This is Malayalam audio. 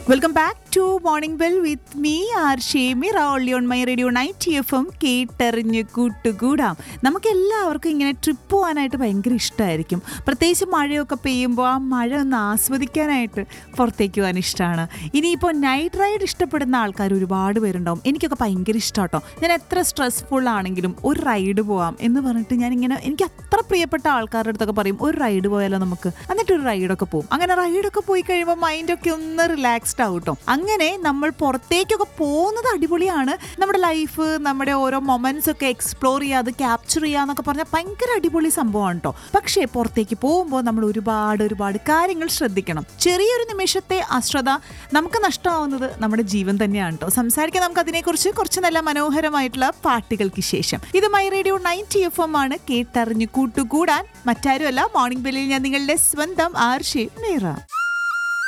welcome back to morning bell with me R Shemira only on my radio ninety F M കേട്ടെറിഞ്ഞ് കൂട്ടുകൂടാം നമുക്ക് എല്ലാവർക്കും ഇങ്ങനെ ട്രിപ്പ് പോകാനായിട്ട് ഭയങ്കര ഇഷ്ടമായിരിക്കും പ്രത്യേകിച്ച് മഴയൊക്കെ പെയ്യുമ്പോൾ ആ മഴ ഒന്ന് ആസ്വദിക്കാനായിട്ട് പുറത്തേക്ക് പോകാൻ ഇഷ്ടമാണ് ഇനിയിപ്പോൾ നൈറ്റ് റൈഡ് ഇഷ്ടപ്പെടുന്ന ആൾക്കാർ ഒരുപാട് പേരുണ്ടാവും എനിക്കൊക്കെ ഭയങ്കര ഇഷ്ടം കേട്ടോ ഞാൻ എത്ര സ്ട്രെസ്ഫുൾ ആണെങ്കിലും ഒരു റൈഡ് പോവാം എന്ന് പറഞ്ഞിട്ട് ഞാൻ ഇങ്ങനെ എനിക്ക് അത്ര പ്രിയപ്പെട്ട ആൾക്കാരുടെ അടുത്തൊക്കെ പറയും ഒരു റൈഡ് പോയാലോ നമുക്ക് എന്നിട്ട് ഒരു റൈഡൊക്കെ പോകും അങ്ങനെ റൈഡൊക്കെ പോയി കഴിയുമ്പോൾ മൈൻഡൊക്കെ ഒന്ന് റിലാക്സ്ഡ് ആവും കേട്ടോ അങ്ങനെ നമ്മൾ പുറത്തേക്കൊക്കെ പോകുന്നത് അടിപൊളിയാണ് നമ്മുടെ ലൈഫ് നമ്മുടെ ഓരോ മൊമെന്റ്സ് ഒക്കെ എക്സ്പ്ലോർ ചെയ്യുക അത് ക്യാപ്ചർ ചെയ്യുക എന്നൊക്കെ പറഞ്ഞാൽ ഭയങ്കര അടിപൊളി സംഭവമാണ് കേട്ടോ പക്ഷേ പുറത്തേക്ക് പോകുമ്പോൾ നമ്മൾ ഒരുപാട് ഒരുപാട് കാര്യങ്ങൾ ശ്രദ്ധിക്കണം ചെറിയൊരു നിമിഷത്തെ അശ്രദ്ധ നമുക്ക് നഷ്ടമാവുന്നത് നമ്മുടെ ജീവൻ തന്നെയാണ് കേട്ടോ സംസാരിക്കാൻ നമുക്ക് അതിനെക്കുറിച്ച് കുറച്ച് നല്ല മനോഹരമായിട്ടുള്ള പാട്ടുകൾക്ക് ശേഷം ഇത് my radio ninety F M ആണ് കേട്ടറിഞ്ഞ് കൂട്ടുകൂടാൻ മറ്റാരുമല്ല മോർണിംഗ് ബെല്ലിൽ ഞാൻ നിങ്ങളുടെ സ്വന്തം ആർഷി മീറ